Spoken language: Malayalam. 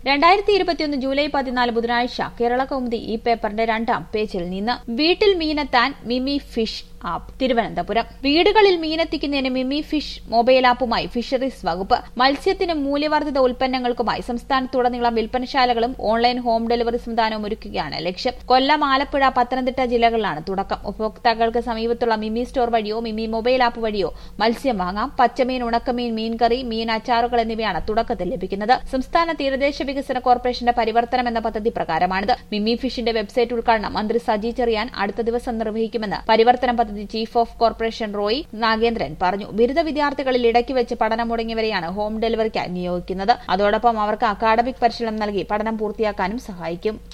രണ്ടായിരത്തി ഇരുപത്തിയൊന്ന് ജൂലൈ പതിനാല് ബുധനാഴ്ച കേരള കൗമുദി ഈ പേപ്പറിന്റെ രണ്ടാം പേജിൽ നിന്ന് വീട്ടിൽ മീനെത്താൻ മിമി ഫിഷ് ആപ്പ് തിരുവനന്തപുരം വീടുകളിൽ മീനെത്തിക്കുന്നതിന് മിമി ഫിഷ് മൊബൈൽ ആപ്പുമായി ഫിഷറീസ് വകുപ്പ് മത്സ്യത്തിനും മൂല്യവർദ്ധിത ഉൽപ്പന്നങ്ങൾക്കുമായി സംസ്ഥാനത്തുടനീളം വിൽപ്പനശാലകളും ഓൺലൈൻ ഹോം ഡെലിവറി സംവിധാനവും ഒരുക്കുകയാണ് ലക്ഷ്യം കൊല്ലം ആലപ്പുഴ പത്തനംതിട്ട ജില്ലകളിലാണ് തുടക്കം ഉപഭോക്താക്കൾക്ക് സമീപത്തുള്ള മിമി സ്റ്റോർ വഴിയോ മിമി മൊബൈൽ ആപ്പ് വഴിയോ മത്സ്യം വാങ്ങാം പച്ചമീൻ ഉണക്കമീൻ മീൻകറി മീൻ അച്ചാറുകൾ എന്നിവയാണ് തുടക്കത്തിൽ ലഭിക്കുന്നത് സംസ്ഥാന തീരദേശ വികസന കോർപ്പറേഷന്റെ പരിവർത്തനം എന്ന പദ്ധതി പ്രകാരമാണിത് മിമി ഫിഷിന്റെ വെബ്സൈറ്റ് ഉദ്ഘാടനം മന്ത്രി സജി ചെറിയാൻ അടുത്ത ദിവസം നിർവഹിക്കുമെന്ന് പരിവർത്തനം പദ്ധതി chief of corporation Roy Nagendran പറഞ്ഞു ബിരുദ വിദ്യാർത്ഥികളിൽ ഇടയ്ക്ക് വെച്ച് പഠനം മുടങ്ങിയവരെയാണ് ഹോം ഡെലിവറിക്കായി നിയോഗിക്കുന്നത് അതോടൊപ്പം അവർക്ക് അക്കാഡമിക് പരിശീലനം നൽകി പഠനം പൂർത്തിയാക്കാനും സഹായിക്കും